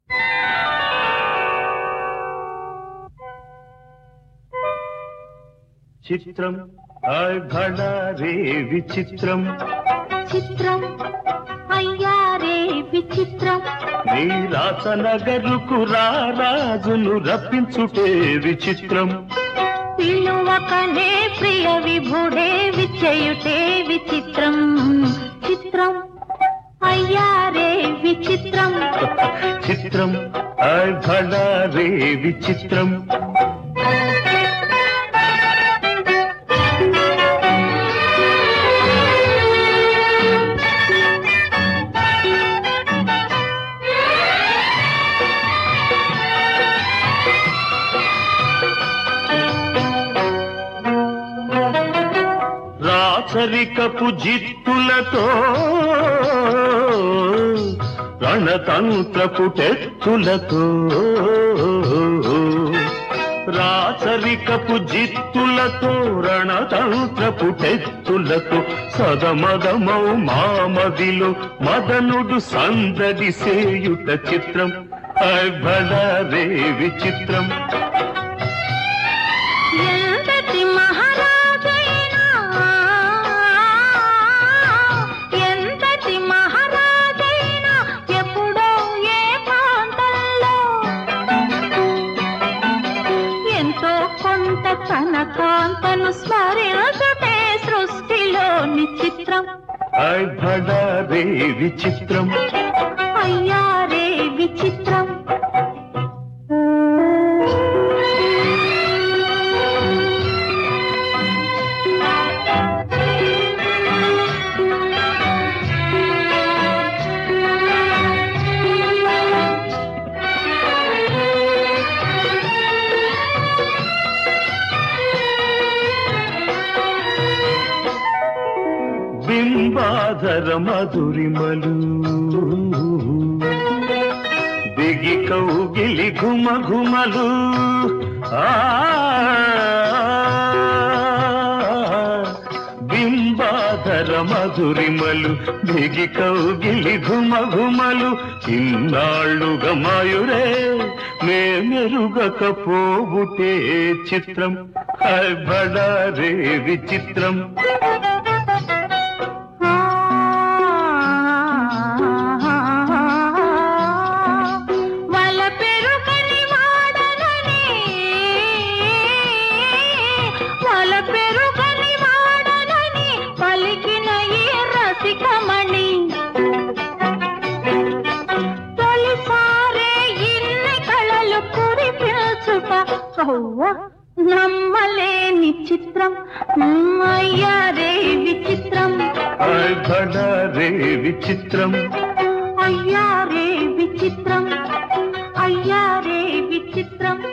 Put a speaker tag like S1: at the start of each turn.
S1: చిత్రం హాయ్ భళా రే విచిత్రం
S2: చిత్రం అయ్యారే విచిత్రం
S1: నీ రాసనగరుకు రారాజును రప్పించుటే విచిత్రం
S2: పిలువకనే ప్రియ విభుడే విచయుటే విచిత్రం చిత్రం అయ్యారే విచిత్రం
S1: చిత్రం హాయ్ భళా రే విచిత్రం రాచరికపు జిత్తులతో రణతంత్రపు టెత్తులతో రాచరికపు జిత్తులతో రణతంత్రపు టెత్తులతో సదమదమౌ మామదిలో మదనుడు సందడి సేయుట చిత్రం రే విచిత్రం
S2: ఎంతటి మహారాజైనా ఎంతటి మహారాజైనా ఎప్పుడో ఏ ప్రాంతంలో ఎంతో కొంత తన కాంతను స్మరించుటే సృష్టిలోని చిత్రం
S1: రే విచిత్రం
S2: అయ్యారే విచిత్రం
S1: బింబాధర మధురిమలు దిగి కౌగిలి ఘుమ ఘుమలు ఆ బింబాధర మధురిమలు దిగి కౌగిలి ఘుమ ఘుమలు ఇన్నాళ్ళుగా మాయురే మే మెరుగకపోబుటే చిత్రం హాయ్ బడా రే విచిత్రం
S2: వల పెరుగని వాడనని వల పెరుగని వాడనని పలికిన ఈ రసికమణి తొలిసారే ఇన్ని కళలు కురిపించుట కవ్వ నమ్మలేని చిత్రం అయ్యారే విచిత్రం
S1: హాయ్ బడా రే విచిత్రం
S2: అయ్యారే విచిత్రం అయ్యారే విచిత్రం